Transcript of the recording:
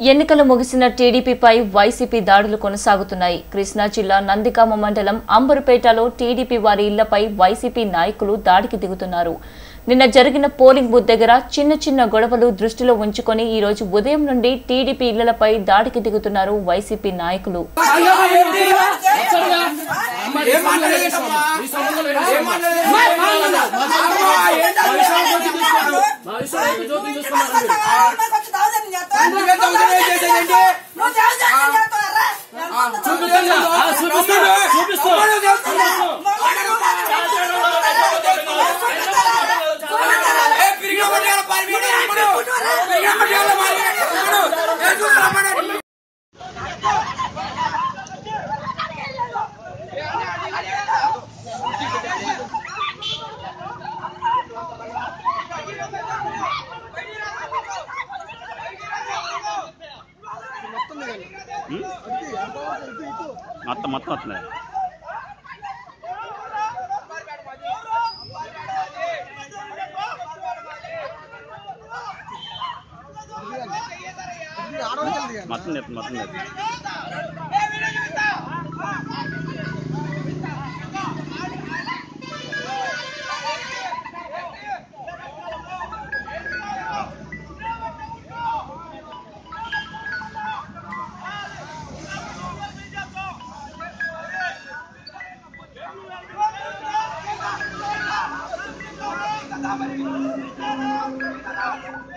ఎన్నికలు ముగిసిన టీడీపీపై వైసీపీ దాడులు కొనసాగుతున్నాయి కృష్ణా జిల్లా నందిగామ మండలం అంబరుపేటలో టీడీపీ వారి ఇళ్లపై వైసీపీ నాయకులు దాడికి దిగుతున్నారు నిన్న జరిగిన పోలింగ్ బూత్ దగ్గర చిన్న చిన్న గొడవలు దృష్టిలో ఉంచుకొని ఈ రోజు ఉదయం నుండి టీడీపీ ఇళ్లపై దాడికి దిగుతున్నారు వైసీపీ నాయకులు మొత్తం మొత్తం వస్తున్నాయి మొత్తం లేదు మొత్తం లేదు Thank you.